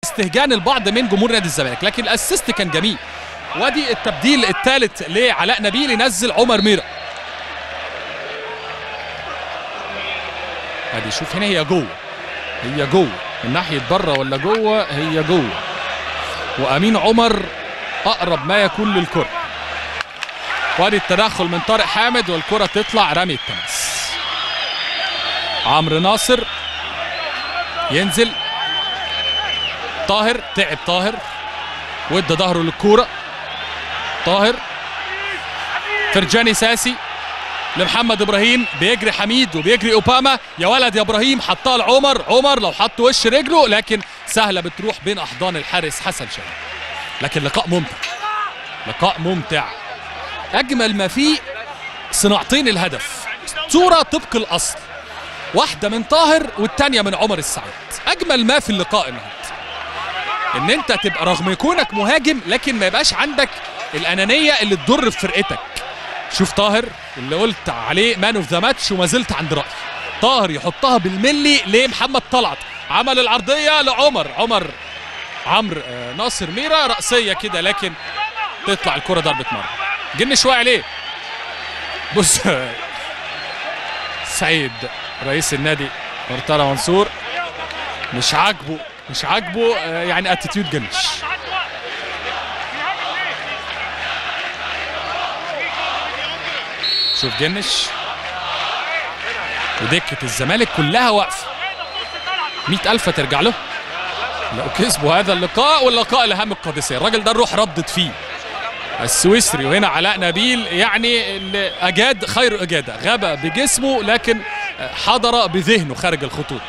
استهجان البعض من جمهور نادي الزمالك لكن الاسيست كان جميل وادي التبديل الثالث لعلاء نبيل ينزل عمر ميرا ادي شوف هنا هي جوه هي جوه من ناحيه بره ولا جوه هي جوه وامين عمر اقرب ما يكون للكره وادي التدخل من طارق حامد والكره تطلع رمي التماس عمرو ناصر ينزل طاهر تعب طاهر وادى ظهره للكوره طاهر فرجاني ساسي لمحمد ابراهيم بيجري حميد وبيجري اوباما يا ولد يا ابراهيم حطها لعمر عمر لو حط وش رجله لكن سهله بتروح بين احضان الحارس حسن شاهين لكن لقاء ممتع لقاء ممتع اجمل ما فيه صناعتين الهدف صوره طبق الاصل واحده من طاهر والتانيه من عمر السعيد اجمل ما في اللقاء النهارده ان انت تبقى رغم كونك مهاجم لكن ما يبقاش عندك الانانيه اللي تضر في فرقتك شوف طاهر اللي قلت عليه مان اوف ذا ماتش وما زلت عند رايي طاهر يحطها بالملي لمحمد طلعت عمل العرضيه لعمر عمر عمرو آه، ناصر ميرا راسيه كده لكن تطلع الكره ضربه مرمى جن شويه عليه بص سعيد رئيس النادي مرتضى منصور مش عاجبه مش عاجبه آه، يعني اتيتيود جنش شوف جنش ودكة الزمالك كلها واقفة مئة ألف ترجع له لو كسبوا هذا اللقاء واللقاء الأهم القادسية الراجل ده الروح ردت فيه السويسري وهنا علاء نبيل يعني اللي أجاد خير إجادة غاب بجسمه لكن حضر بذهنه خارج الخطوط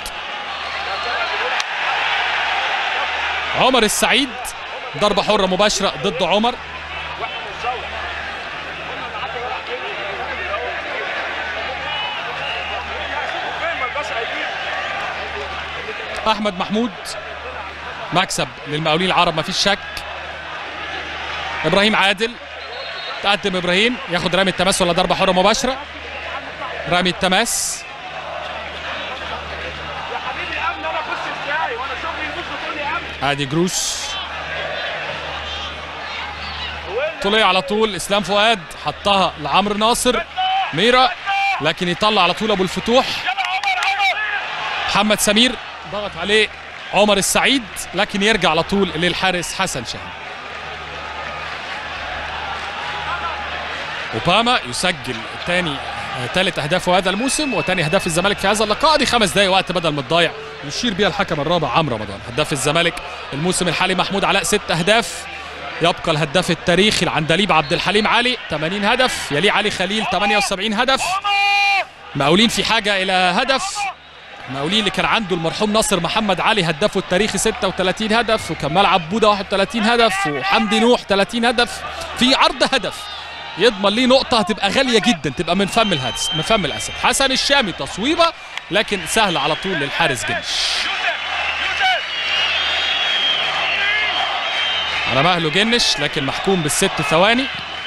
عمر السعيد ضربة حرة مباشرة ضد عمر احمد محمود مكسب للمقاولين العرب ما فيش شك ابراهيم عادل تقدم ابراهيم ياخد رامي التماس ولا ضربه حره مباشره رامي التماس ادي جروس طلع على طول اسلام فؤاد حطها لعمرو ناصر ميرا لكن يطلع على طول ابو الفتوح محمد سمير ضغط عليه عمر السعيد لكن يرجع على طول للحارس حسن شاهين اوباما يسجل ثاني ثالث اهدافه هذا الموسم وثاني اهداف الزمالك في هذا اللقاء دي خمس دقايق وقت بدل ما تضيع يشير بها الحكم الرابع عمرو رمضان هداف الزمالك الموسم الحالي محمود علاء ست اهداف يبقى الهداف التاريخي العندليب عبد الحليم علي 80 هدف يليه علي خليل 78 هدف مقاولين في حاجه الى هدف مقاولين اللي كان عنده المرحوم ناصر محمد علي هدافه التاريخي 36 هدف وكمال عبوده 31 هدف وحمدي نوح 30 هدف في عرض هدف يضمن ليه نقطة هتبقى غالية جدا تبقى من فم الهدس من فم الأسد حسن الشامي تصويبة لكن سهلة على طول للحارس جنش على مهله جنش لكن محكوم بالست ثواني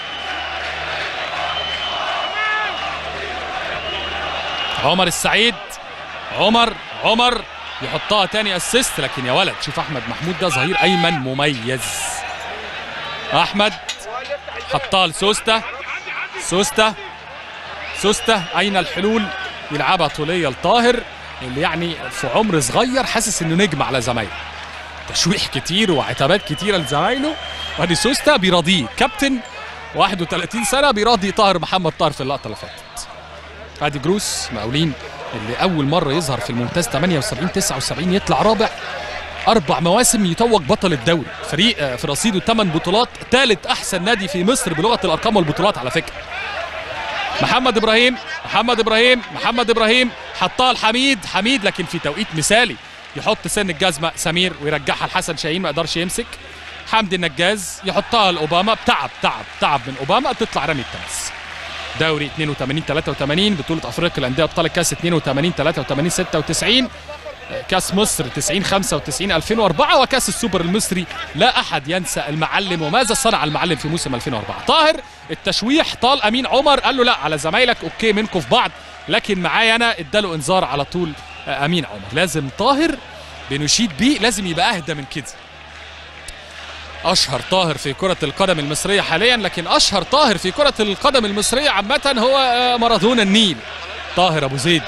عمر السعيد عمر عمر يحطها تاني اسيست لكن يا ولد شوف احمد محمود ده ظهير ايمن مميز احمد حطها لسوستا سوستا سوستا اين الحلول يلعبها طوليه لطاهر اللي يعني في عمر صغير حاسس انه نجم على زمايله تشويح كتير وعتابات كتيره لزمايله وادي سوستا بيراضيه كابتن 31 سنه بيراضي طاهر محمد طاهر في اللقطه اللي فاتت ادي جروس مقاولين اللي اول مره يظهر في الممتاز 78 79 يطلع رابع اربع مواسم يتوج بطل الدوري فريق آه، في رصيده 8 بطولات ثالث احسن نادي في مصر بلغه الارقام والبطولات على فكره محمد ابراهيم محمد ابراهيم محمد ابراهيم حطها لحميد حميد لكن في توقيت مثالي يحط سن الجزمه سمير ويرجعها لحسن شاهين ما يقدرش يمسك حمدي النجاز يحطها لاوباما تعب تعب تعب من اوباما تطلع رمي التماس دوري 82 83 بطوله افريقيا الانديه ابطال الكاس 82 83 96 كاس مصر 90 95 2004 وكاس السوبر المصري لا احد ينسى المعلم وماذا صنع المعلم في موسم 2004 طاهر التشويح طال امين عمر قال له لا على زمايلك اوكي منكم في بعض لكن معايا انا اداله انذار على طول آه، امين عمر لازم طاهر بنشيد بيه لازم يبقى اهدى من كده اشهر طاهر في كرة القدم المصرية حاليا لكن اشهر طاهر في كرة القدم المصرية عامة هو آه، مارادونا النيل طاهر ابو زيد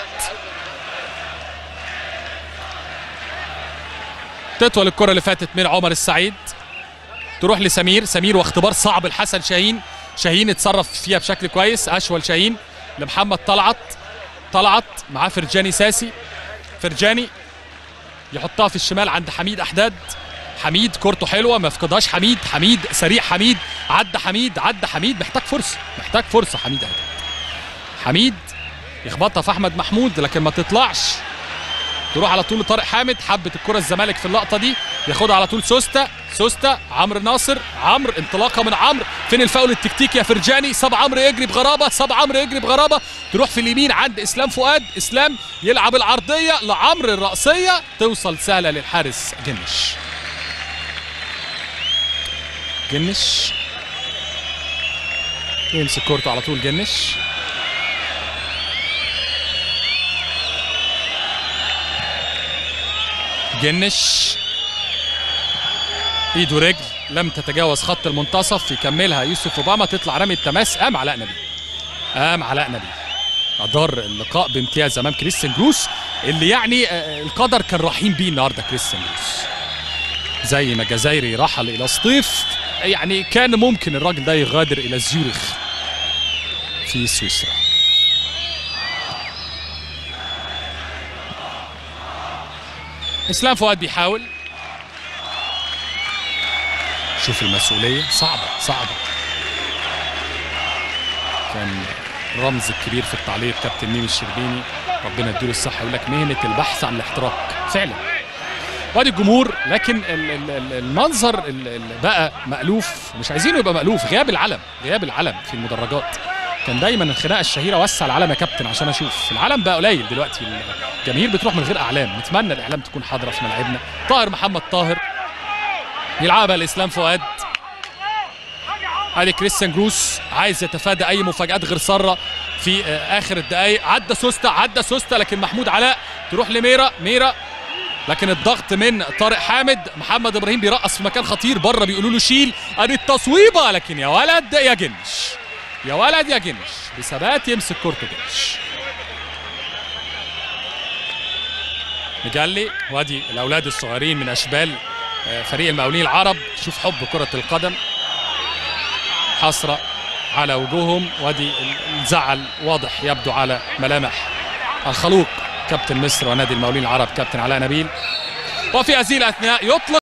تطول الكرة اللي فاتت من عمر السعيد تروح لسمير سمير واختبار صعب لحسن شاهين شاهين اتصرف فيها بشكل كويس اشول شاهين لمحمد طلعت طلعت معاه فرجاني ساسي فرجاني يحطها في الشمال عند حميد احداد حميد كورته حلوه ما يفقدهاش حميد حميد سريع حميد عدى حميد عدى حميد محتاج فرصه محتاج فرصه حميد احداد حميد يخبطها في احمد محمود لكن ما تطلعش تروح على طول لطارق حامد حبت الكره الزمالك في اللقطه دي ياخدها على طول سوستا سوستا عمرو ناصر عمرو انطلاقه من عمرو فين الفاول التكتيكي يا فرجاني صاب عمرو يجري بغرابه صاب عمرو يجري بغرابه تروح في اليمين عند اسلام فؤاد اسلام يلعب العرضيه لعمرو الراسيه توصل سهله للحارس جنش جنش يمسك كورته على طول جنش جنش ايده رجل لم تتجاوز خط المنتصف يكملها يوسف اوباما تطلع رمي التماس قام علاء نبيل قام علاء نبيل ادار اللقاء بامتياز امام كريستيان جروس اللي يعني آه، القدر كان رحيم بيه النهارده كريستيان جروس زي ما جزايري رحل الى سطيف يعني كان ممكن الراجل ده يغادر الى زيورخ في سويسرا اسلام فؤاد بيحاول شوف المسؤولية صعبة صعبة كان رمز الكبير في التعليق كابتن ميمي الشربيني ربنا يديله الصحة يقول لك مهنة البحث عن الاحتراق فعلا وادي الجمهور لكن ال- ال- ال- المنظر ال- ال- بقى مألوف مش عايزينه يبقى مألوف غياب العلم غياب العلم في المدرجات كان دايما الخناقه الشهيره وسع العلم يا كابتن عشان اشوف العلم بقى قليل دلوقتي الجماهير بتروح من غير اعلام نتمنى الاعلام تكون حاضره في ملاعبنا طاهر محمد طاهر يلعبها الاسلام فؤاد ادي كريستيان جروس عايز يتفادى اي مفاجات غير ساره في آه، اخر الدقائق عدى سوستا عدى سوستا لكن محمود علاء تروح لميرا ميرا لكن الضغط من طارق حامد محمد ابراهيم بيرقص في مكان خطير بره بيقولوا له شيل ادي التصويبه لكن يا ولد يا جنش يا ولد يا جنش بثبات يمسك كورته جنش مجلي وادي الاولاد الصغيرين من اشبال آه، فريق المقاولين العرب شوف حب كره القدم حسره على وجوههم وادي الزعل واضح يبدو على ملامح الخلوق كابتن مصر ونادي المقاولين العرب كابتن علاء نبيل وفي هذه الاثناء يطلق